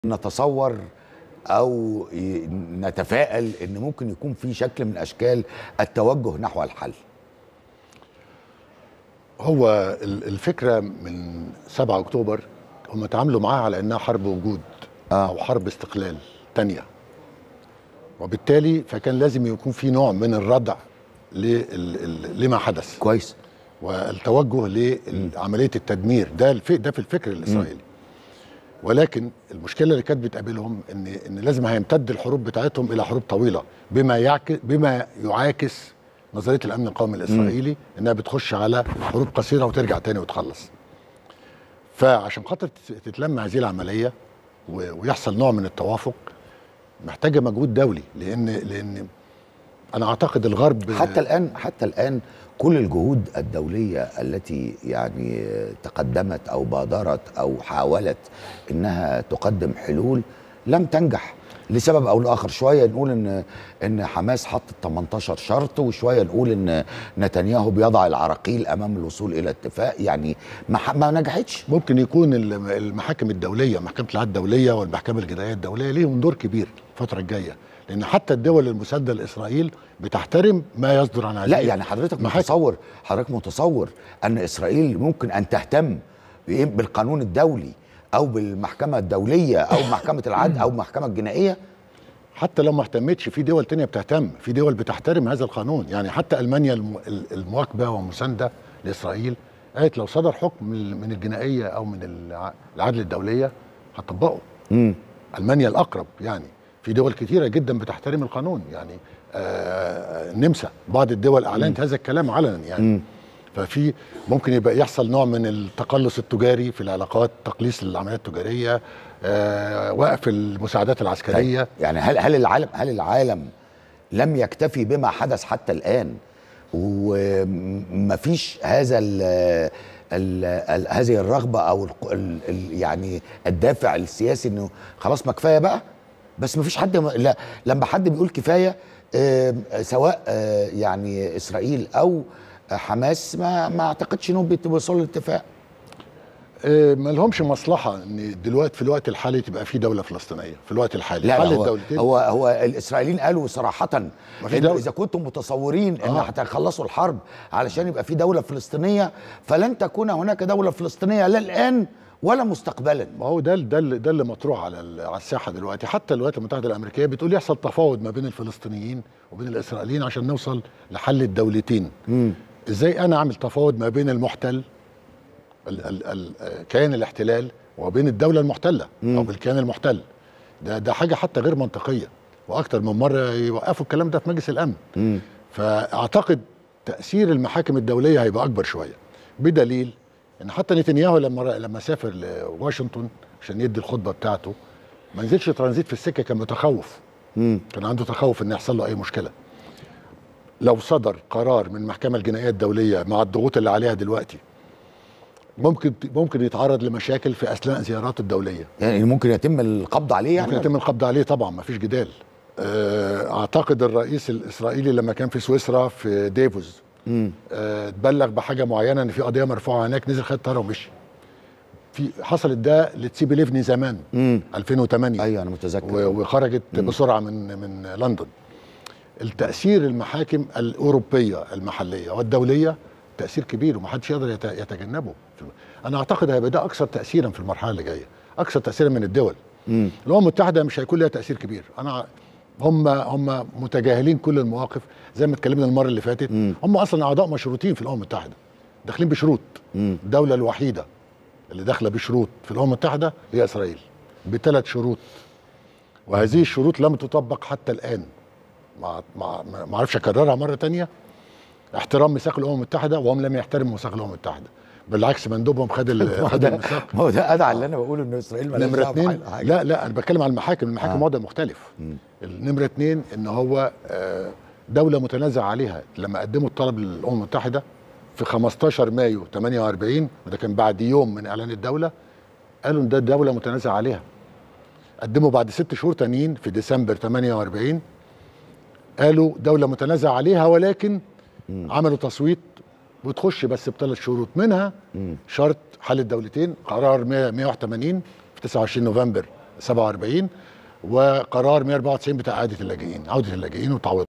نتصور او ي- نتفائل ان ممكن يكون في شكل من اشكال التوجه نحو الحل هو ال- الفكره من 7 اكتوبر هم اتعاملوا معاها على انها حرب وجود آه. او حرب استقلال تانية وبالتالي فكان لازم يكون في نوع من الردع لل- ال- لما حدث كويس والتوجه لعمليه التدمير ده الف... ده في الفكر الاسرائيلي ولكن المشكله اللي كانت بتقابلهم ان ان لازم هيمتد الحروب بتاعتهم الى حروب طويله بما يعكس بما يعاكس نظريه الامن القومي الاسرائيلي انها بتخش على حروب قصيره وترجع تاني وتخلص فعشان خاطر تت- تتلم هذه العمليه و- ويحصل نوع من التوافق محتاجه مجهود دولي لان لان انا اعتقد الغرب حتى الان حتى الان كل الجهود الدوليه التي يعني تقدمت او بادرت او حاولت انها تقدم حلول لم تنجح لسبب او لاخر شويه نقول ان ان حماس حطت 18 شرط وشويه نقول ان نتنياهو بيضع العراقيل امام الوصول الى اتفاق يعني ما, ح- ما نجحتش ممكن يكون الم- المحاكم الدوليه محكمه العدل الدوليه والمحكمه الجنائيه الدوليه ليهم دور كبير الفتره الجايه لان حتى الدول المسانده لاسرائيل بتحترم ما يصدر عن هذه لا يعني حضرتك محاكم. متصور حضرتك متصور ان اسرائيل ممكن ان تهتم بإيه؟ بالقانون الدولي او بالمحكمه الدوليه او محكمه العدل او المحكمه الجنائيه حتى لو ما اهتمتش في دول تانية بتهتم في دول بتحترم هذا القانون يعني حتى المانيا الم- ال- المواكبه والمسانده لاسرائيل قالت لو صدر حكم من من الجنائيه او من الع- العدل الدوليه هتطبقه امم المانيا الاقرب يعني في دول كتيره جدا بتحترم القانون يعني آه النمسا بعض الدول اعلنت هذا الكلام علنا يعني مم. ففي ممكن يبقى يحصل نوع من التقلص التجاري في العلاقات تقليص العمليات التجاريه آه وقف المساعدات العسكريه يعني هل هل العالم هل العالم لم يكتفي بما حدث حتى الان ومفيش هذا ال ال ال هذه الرغبه او ال ال ال يعني الدافع السياسي انه خلاص ما كفايه بقى بس مفيش حد م- لا لما حد بيقول كفايه آه، سواء آه، يعني اسرائيل او حماس ما ما اعتقدش انهم بيوصلوا لاتفاق آه ما لهمش مصلحه ان دلوقتي في الوقت الحالي تبقى في دوله فلسطينيه في الوقت الحالي لا, لا حل هو, الدولتين هو هو الاسرائيليين قالوا صراحه في إن دولة. اذا كنتم متصورين ان آه. هتخلصوا الحرب علشان يبقى في دوله فلسطينيه فلن تكون هناك دوله فلسطينيه لا الان ولا مستقبلا ما هو ده ده اللي- ده اللي مطروح على ال- على الساحه دلوقتي حتى الولايات المتحده الامريكيه بتقول يحصل تفاوض ما بين الفلسطينيين وبين الاسرائيليين عشان نوصل لحل الدولتين مم. ازاي انا اعمل تفاوض ما بين المحتل ال ال ال كيان الاحتلال وبين الدوله المحتله او بالكيان المحتل ده ده حاجه حتى غير منطقيه واكتر من مره يوقفوا الكلام ده في مجلس الامن مم. فاعتقد تاثير المحاكم الدوليه هيبقى اكبر شويه بدليل ان حتى نتنياهو لما لما سافر لواشنطن عشان يدي الخطبه بتاعته ما نزلش ترانزيت في السكه كان متخوف مم. كان عنده تخوف ان يحصل له اي مشكله لو صدر قرار من المحكمه الجنائيه الدوليه مع الضغوط اللي عليها دلوقتي ممكن ممكن يتعرض لمشاكل في اثناء زياراته الدوليه يعني ممكن يتم القبض عليه يعني ممكن يتم القبض عليه طبعا ما فيش جدال آه، اعتقد الرئيس الاسرائيلي لما كان في سويسرا في ديفوز مم. آه، اتبلغ بحاجه معينه ان في قضيه مرفوعه هناك نزل خد طياره ومشي في حصلت ده لتسيبي ليفني زمان مم. 2008 ايوه انا متذكر و- وخرجت بسرعه من من لندن التاثير المحاكم الاوروبيه المحليه والدوليه تاثير كبير ومحدش يقدر يت- يتجنبه انا اعتقد هيبقى ده اكثر تاثيرا في المرحله اللي جايه اكثر تاثيرا من الدول مم. الامم المتحده مش هيكون لها تاثير كبير انا هم هم متجاهلين كل المواقف زي ما اتكلمنا المره اللي فاتت مم. هم اصلا اعضاء مشروطين في الامم المتحده داخلين بشروط مم. الدوله الوحيده اللي داخله بشروط في الامم المتحده هي اسرائيل بثلاث شروط وهذه الشروط لم تطبق حتى الان ما ما ما اعرفش اكررها مره تانية احترام ميثاق الامم المتحده وهم لم يحترموا ميثاق الامم المتحده بالعكس مندوبهم خد ال- ما هو خد ده الميثاق ما هو ده ادعى اللي انا بقوله ان اسرائيل مالهاش نمرة دعوة اتنين بحاجة. لا لا انا بتكلم على المحاكم المحاكم آه. وضع مختلف مم. النمرة اتنين ان هو آه، دولة متنازع عليها لما قدموا الطلب للامم المتحدة في 15 مايو 48 وده كان بعد يوم من اعلان الدولة قالوا ان ده دولة متنازع عليها قدموا بعد ست شهور تانيين في ديسمبر 48 قالوا دولة متنازع عليها ولكن عملوا تصويت وتخش بس بثلاث شروط منها مم. شرط حل الدولتين قرار 100 181 في 29 نوفمبر 47 وقرار 194 بتاع اعاده اللاجئين عوده اللاجئين وتعويضهم